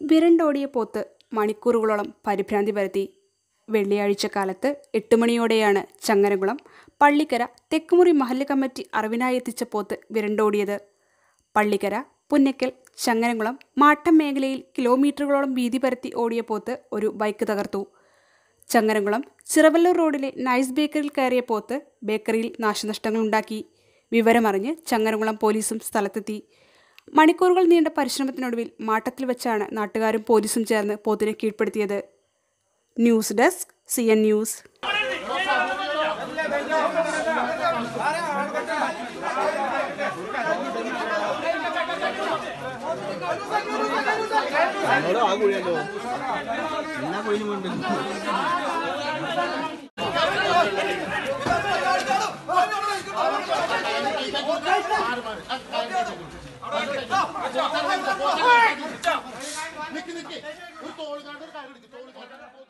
വിരണ്ടോടിയ പോത്ത് മണിക്കൂറുകളോളം പരിഭ്രാന്തി പരത്തി വെള്ളിയാഴ്ച കാലത്ത് എട്ട് മണിയോടെയാണ് ചങ്ങരകുളം പള്ളിക്കര തെക്കുമുറി മഹല്ല് കമ്മിറ്റി അറിവിനായി എത്തിച്ച പോത്ത് വിരണ്ടോടിയത് പള്ളിക്കര പുന്നക്കൽ ചങ്ങരകുളം മാട്ടം മേഖലയിൽ കിലോമീറ്ററുകളോളം വീതി പരത്തി ഓടിയ പോത്ത് ഒരു ബൈക്ക് തകർത്തു ചങ്ങരംകുളം ചിറവല്ലൂർ റോഡിലെ നൈസ് ബേക്കറിയിൽ കയറിയ പോത്ത് ബേക്കറിയിൽ നാശനഷ്ടങ്ങളുണ്ടാക്കി വിവരമറിഞ്ഞ് ചങ്ങരംകുളം പോലീസും സ്ഥലത്തെത്തി മണിക്കൂറുകൾ നീണ്ട പരിശ്രമത്തിനൊടുവിൽ മാട്ടത്തിൽ വെച്ചാണ് നാട്ടുകാരും പോലീസും ചേർന്ന് പോത്തിനെ കീഴ്പ്പെടുത്തിയത് news desk C N news എന്നോട് ആ കുഴിയല്ലോ എന്നാ കുഴിന് മുണ്ട് നിക്ക് നിക്ക് ഒരു തോൾ കാണ്ട് ഒരു കാര്യം എടുക്ക് തോൾ കാണ്ട്